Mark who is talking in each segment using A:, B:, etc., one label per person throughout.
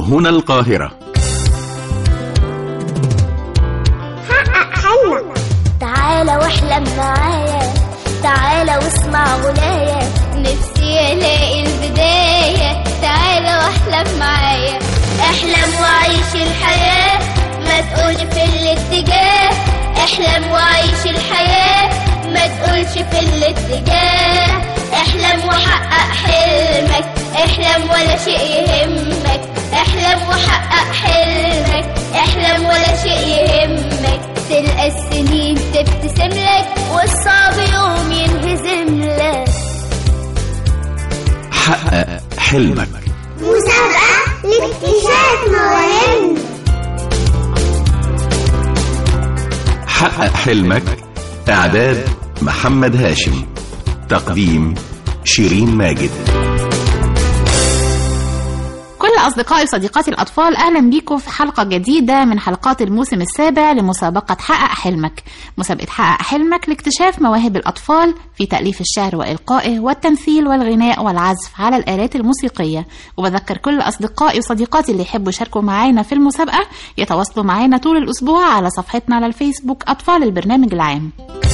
A: هنا القاهرة
B: حقق حلمك
C: تعالى واحلم معايا تعالى واسمع غنايا نفسي الاقي البداية تعالى واحلم معايا احلم وعيش الحياة ما تقولش في الاتجاه احلم وعيش الحياة ما تقولش في الاتجاه احلم وحقق حلمك احلم ولا شيء يهمك احلم وحقق حلمك احلم ولا شيء يهمك تلقى السنين تبتسم لك والصعب يوم ينهزم لك
A: حقق حلمك
B: مسابقة لاكتشاف مواهب
A: حقق حلمك إعداد محمد هاشم تقديم شيرين ماجد
D: كل أصدقائي وصديقاتي الأطفال أهلا بيكم في حلقة جديدة من حلقات الموسم السابع لمسابقة حقق حلمك مسابقة حقق حلمك لاكتشاف مواهب الأطفال في تأليف الشعر وإلقائه والتمثيل والغناء والعزف على الآلات الموسيقية وبذكر كل أصدقائي وصديقاتي اللي يحبوا يشاركوا معانا في المسابقة يتواصلوا معانا طول الأسبوع على صفحتنا على الفيسبوك أطفال البرنامج العام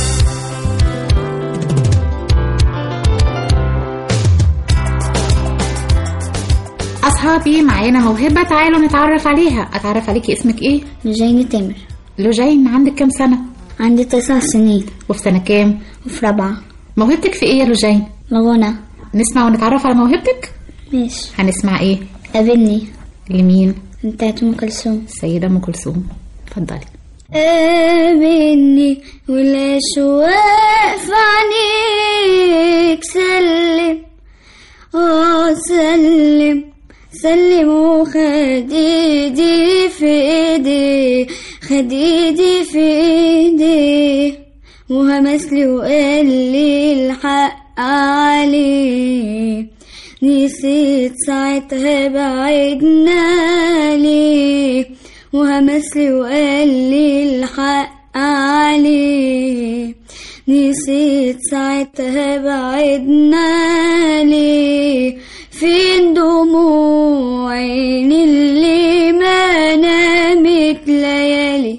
D: أصحابي معانا موهبة تعالوا نتعرف عليها أتعرف عليكي اسمك إيه؟
C: جيني تامر
D: لوجين عندك كام سنة؟
C: عندي تسع سنين
D: وفي سنة كام؟
C: وفي رابعة
D: موهبتك في إيه يا لوجين؟
C: الغنى
D: نسمع ونتعرف على موهبتك؟
C: ماشي
D: هنسمع إيه؟
C: قابلني
D: لمين؟
C: بتاعت ام كلثوم
D: السيدة أم كلثوم اتفضلي
C: قابلني والأشواق في عينيك سلم اه سلم سلم وخديدي في ايدي خديدي في ايدي وهمسلي وقال لي الحق عليه نسيت ساعتها بعدنا ليه وهمسلي وقال لي الحق عليه نسيت ساعتها بعدنا ليه فين دموع عيني اللي ما نامت ليالي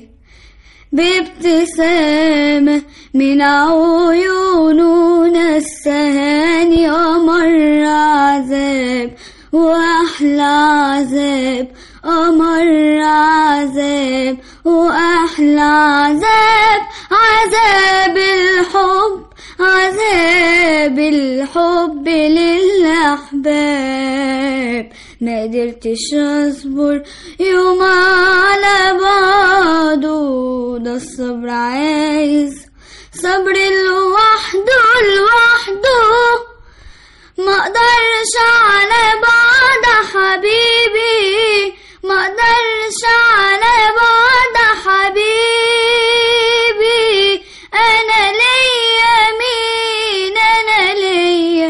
C: بابتسامة من عيونه نسهاني أمر عذاب وأحلى عذاب أمر عذاب وأحلى عذاب عذاب الحب عذاب الحب للأحباب ما قدرتش أصبر يوم على بعضه ده الصبر عايز صبر لوحده لوحده ما اقدرش على بعض حبيبي ما اقدرش على بعض حبيبي انا ليا مين انا ليا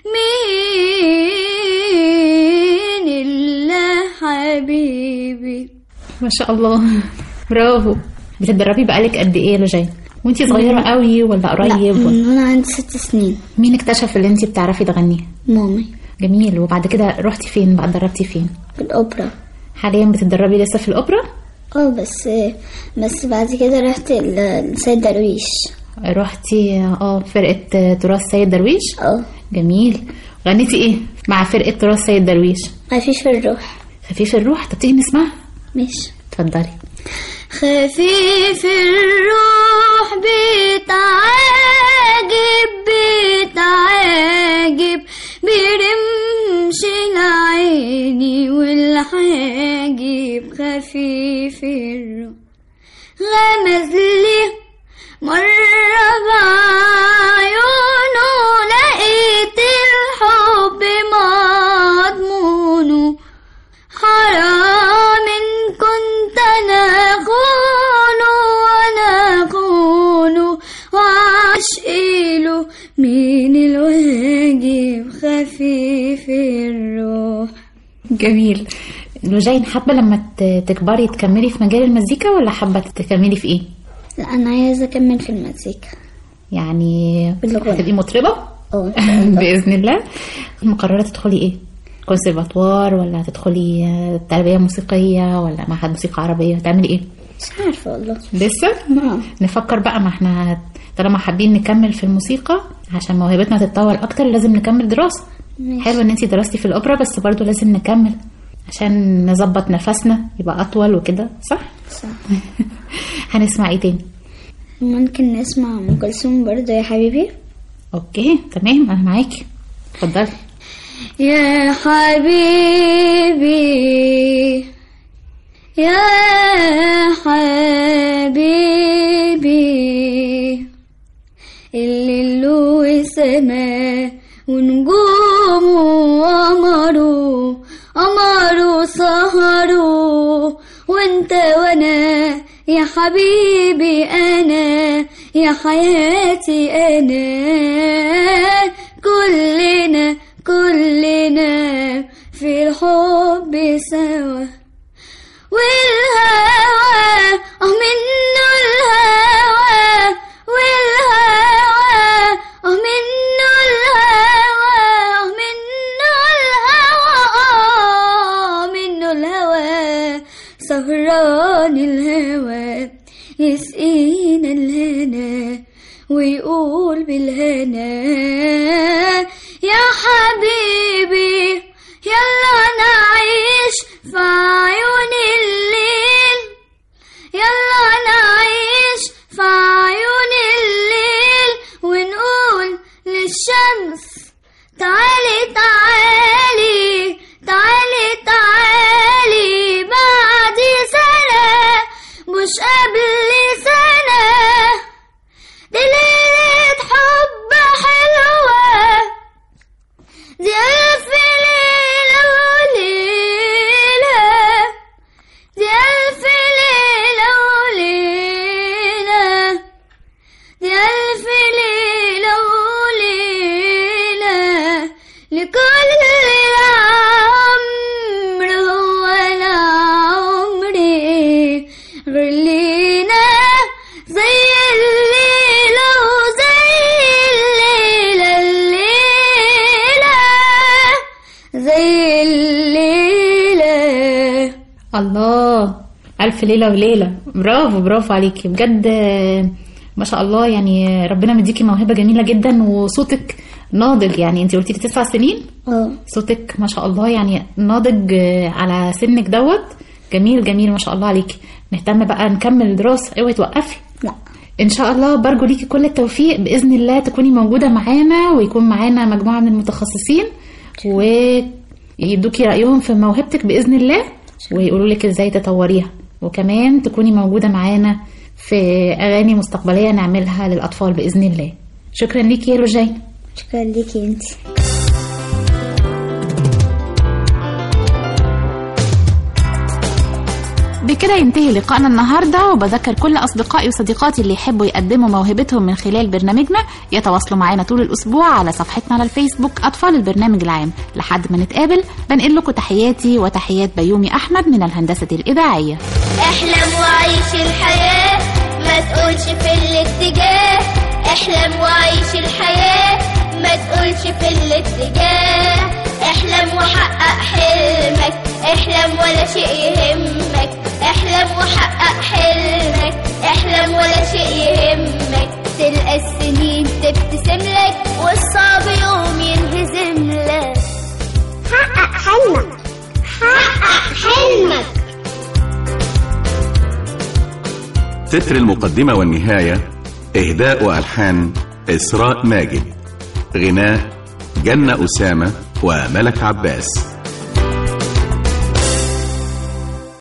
C: مين الا حبيبي
D: ما شاء الله برافو بتتدربي بقالك قد إيه يا لوجين؟ وانتي صغيرة قوي ولا قريب؟ ولا-
C: من وانا عندي ست سنين
D: مين اكتشف اللي انتي بتعرفي تغني؟
C: مامي
D: جميل وبعد كده رحتي فين بقى اتدربتي فين؟
C: في الاوبرا
D: حاليا بتتدربي لسه في الأوبرا؟
C: اه بس بس بعد كده رحت ل- لسيد درويش
D: رحتي اه فرقة تراث سيد درويش
C: اه
D: جميل غنيتي ايه مع فرقة تراث سيد درويش
C: مفيش في الروح
D: خفيف الروح طب تيجي نسمعها
C: ماشي
D: اتفضلي
C: خفيف الروح بتعاجب بتعاجب برمش العيني والحاجب خفيف الروح غمز لي مرة بعيونه لقيت الحب مضمونه حرام إن كنت أنا أخونه وأنا أخونه وعشقيله من الواجب خفيف الروح
D: جميل لوجين حابة لما ت- تكبري تكملي في مجال المزيكا ولا حابة تكملي في ايه؟
C: لا أنا عايزة أكمل في المزيكا
D: يعني
C: بالغنى.
D: هتبقي مطربة
C: اه إن شاء الله.
D: بإذن الله مقررة تدخلي ايه؟ كونسرفاتوار ولا هتدخلي آه، تربيه موسيقيه ولا معهد موسيقى عربيه هتعملي ايه
C: مش عارفة والله
D: لسه
C: آه.
D: نفكر بقى ما احنا طالما حابين نكمل في الموسيقى عشان موهبتنا تتطور اكتر لازم نكمل دراسه
C: ماشي.
D: حلو ان انتي درستي في الاوبرا بس برضو لازم نكمل عشان نظبط نفسنا يبقى اطول وكده صح
C: صح
D: هنسمع ايه تاني
C: ممكن نسمع أم كلثوم برضه يا حبيبي
D: اوكي تمام انا معاكي اتفضلي
C: يا حبيبي يا حبيبي الليل وسماء ونجوم وقمره قمره سهره وانت وانا يا حبيبي انا يا حياتي انا كلنا كلنا في الحب سوا والهوى اه منه الهوى والهوى اه منه الهوى اه منه الهوى اه منه الهوى سهران الهوى يسقينا الهنا ويقول بالهنا يا حبيبي يلا نعيش في عيون الليل يلا نعيش في عيون الليل ونقول للشمس تعالي تعالي تعالي تعالي بعد سنة مش قبل سنة دي ليلة حب حلوة دي ألف ليلة وليلة دي ألف ليلة وليلة دي ألف ليلة وليلة لكل العمر هو العمر غير لينا زي الليلة وزي الليلة الليلة زي الليلة
D: الله ألف ليلة وليلة برافو برافو عليكي بجد آه، ما شاء الله يعني ربنا مديكي موهبة جميلة جدا وصوتك ناضج يعني انت قلتي لي تسع سنين
C: اه
D: صوتك ما شاء الله يعني ناضج آه، على سنك دوت جميل جميل ما شاء الله عليكي نهتم بقى نكمل دراسة اوعي توقفي
C: لا
D: ان شاء الله برجو ليكي كل التوفيق باذن الله تكوني موجوده معانا ويكون معانا مجموعه من المتخصصين ويدوكي رايهم في موهبتك باذن الله ويقولوا لك ازاي تطوريها وكمان تكوني موجوده معانا في اغاني مستقبليه نعملها للاطفال باذن الله شكرا ليكي يا روجين
C: شكرا ليكي انت
D: بكده ينتهي لقائنا النهارده وبذكر كل اصدقائي وصديقاتي اللي يحبوا يقدموا موهبتهم من خلال برنامجنا يتواصلوا معانا طول الاسبوع على صفحتنا على الفيسبوك اطفال البرنامج العام لحد ما نتقابل بنقل لكم تحياتي وتحيات بيومي احمد من الهندسه الاذاعيه
B: احلم وعيش الحياة ما تقولش في الاتجاه احلم وعيش الحياة ما تقولش في الاتجاه احلم وحقق حلمك احلم ولا شيء يهمك احلم وحقق حلمك احلم ولا شيء يهمك تلقى السنين تبتسم لك والصعب يوم ينهزم لك حقق حلمك حقق حلمك
A: تتر المقدمة والنهاية إهداء وألحان إسراء ماجد غناء جنة أسامة وملك عباس